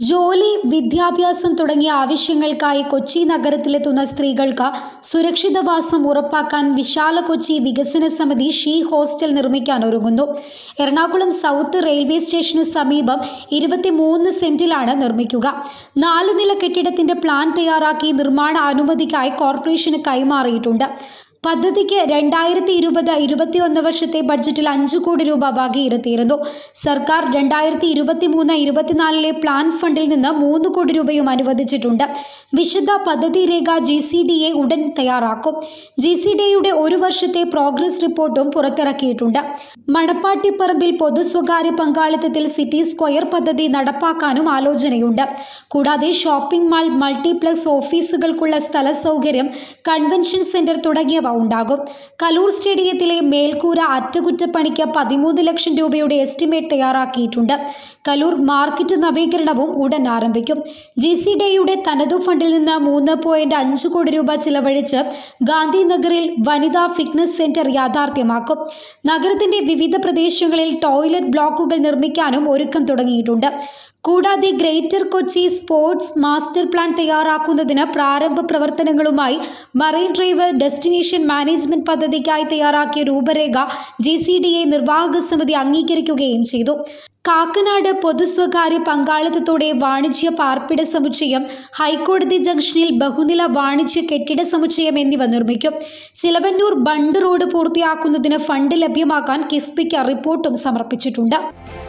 ജോലി വിദ്യാഭ്യാസം തുടങ്ങിയ ആവശ്യങ്ങൾക്കായി കൊച്ചി നഗരത്തിലെത്തുന്ന സ്ത്രീകൾക്ക് സുരക്ഷിതവാസം ഉറപ്പാക്കാൻ വിശാല കൊച്ചി വികസന സമിതി ഷീ ഹോസ്റ്റൽ നിർമ്മിക്കാൻ ഒരുങ്ങുന്നു എറണാകുളം സൗത്ത് റെയിൽവേ സ്റ്റേഷനു സമീപം ഇരുപത്തിമൂന്ന് സെന്റിലാണ് നിർമ്മിക്കുക നാല് നില കെട്ടിടത്തിന്റെ പ്ലാൻ തയ്യാറാക്കി നിർമ്മാണ അനുമതിക്കായി കോർപ്പറേഷന് കൈമാറിയിട്ടുണ്ട് പദ്ധതിക്ക് രണ്ടായിരത്തി ഇരുപത് ഇരുപത്തിയൊന്ന് വർഷത്തെ ബഡ്ജറ്റിൽ അഞ്ചു കോടി രൂപ വകയിരുത്തിയിരുന്നു സർക്കാർ രണ്ടായിരത്തി ഇരുപത്തി മൂന്ന് ഇരുപത്തിനാലിലെ പ്ലാൻ ഫണ്ടിൽ നിന്ന് മൂന്ന് കോടി രൂപയും അനുവദിച്ചിട്ടുണ്ട് വിശദ പദ്ധതി രേഖ ജി സി ഡി എ ഉടൻ തയ്യാറാക്കും ജി സി ഡി എയുടെ ഒരു വർഷത്തെ പ്രോഗ്രസ് റിപ്പോർട്ടും പുറത്തിറക്കിയിട്ടുണ്ട് മണപ്പാട്ടിപ്പറമ്പിൽ പൊതു സ്വകാര്യ പങ്കാളിത്തത്തിൽ സിറ്റി സ്ക്വയർ പദ്ധതി നടപ്പാക്കാനും ആലോചനയുണ്ട് കൂടാതെ ഷോപ്പിംഗ് മാൾ മൾട്ടിപ്ലക്സ് ഓഫീസുകൾക്കുള്ള സ്ഥല സൗകര്യം കൺവെൻഷൻ സെന്റർ തുടങ്ങിയവ ഉണ്ടാകും കലൂർ സ്റ്റേഡിയത്തിലെ മേൽക്കൂര അറ്റകുറ്റപ്പണിക്ക് പതിമൂന്ന് ലക്ഷം രൂപയുടെ എസ്റ്റിമേറ്റ് തയ്യാറാക്കിയിട്ടുണ്ട് കലൂർ മാർക്കറ്റ് നവീകരണവും ഉടൻ ആരംഭിക്കും ജി സി ഡേയുടെ തനതു ഫണ്ടിൽ നിന്ന് മൂന്ന് പോയിന്റ് അഞ്ച് കോടി രൂപ ചിലവഴിച്ച് ഗാന്ധിനഗറിൽ വനിതാ ഫിറ്റ്നസ് സെന്റർ യാഥാർത്ഥ്യമാക്കും നഗരത്തിന്റെ വിവിധ പ്രദേശങ്ങളിൽ ടോയ്ലറ്റ് ബ്ലോക്കുകൾ നിർമ്മിക്കാനും ഒരുക്കം തുടങ്ങിയിട്ടുണ്ട് കൂടാതെ greater Kochi sports master plan തയ്യാറാക്കുന്നതിന് പ്രാരംഭ പ്രവർത്തനങ്ങളുമായി മറൈൻ ഡ്രൈവ് ഡെസ്റ്റിനേഷൻ മാനേജ്മെന്റ് പദ്ധതിക്കായി തയ്യാറാക്കിയ രൂപരേഖ ജി സി ഡി എ നിർവാഹക സമിതി അംഗീകരിക്കുകയും ചെയ്തു കാക്കനാട് പൊതു സ്വകാര്യ പങ്കാളിത്തത്തോടെ വാണിജ്യ പാർപ്പിട സമുച്ചയം ഹൈക്കോടതി ജംഗ്ഷനിൽ ബഹുനില വാണിജ്യ കെട്ടിട സമുച്ചയം എന്നിവ നിർമ്മിക്കും ചിലവന്നൂർ ബണ്ട് റോഡ് പൂർത്തിയാക്കുന്നതിന് ഫണ്ട് ലഭ്യമാക്കാൻ കിഫ്ബിക്ക് റിപ്പോർട്ടും സമർപ്പിച്ചിട്ടുണ്ട്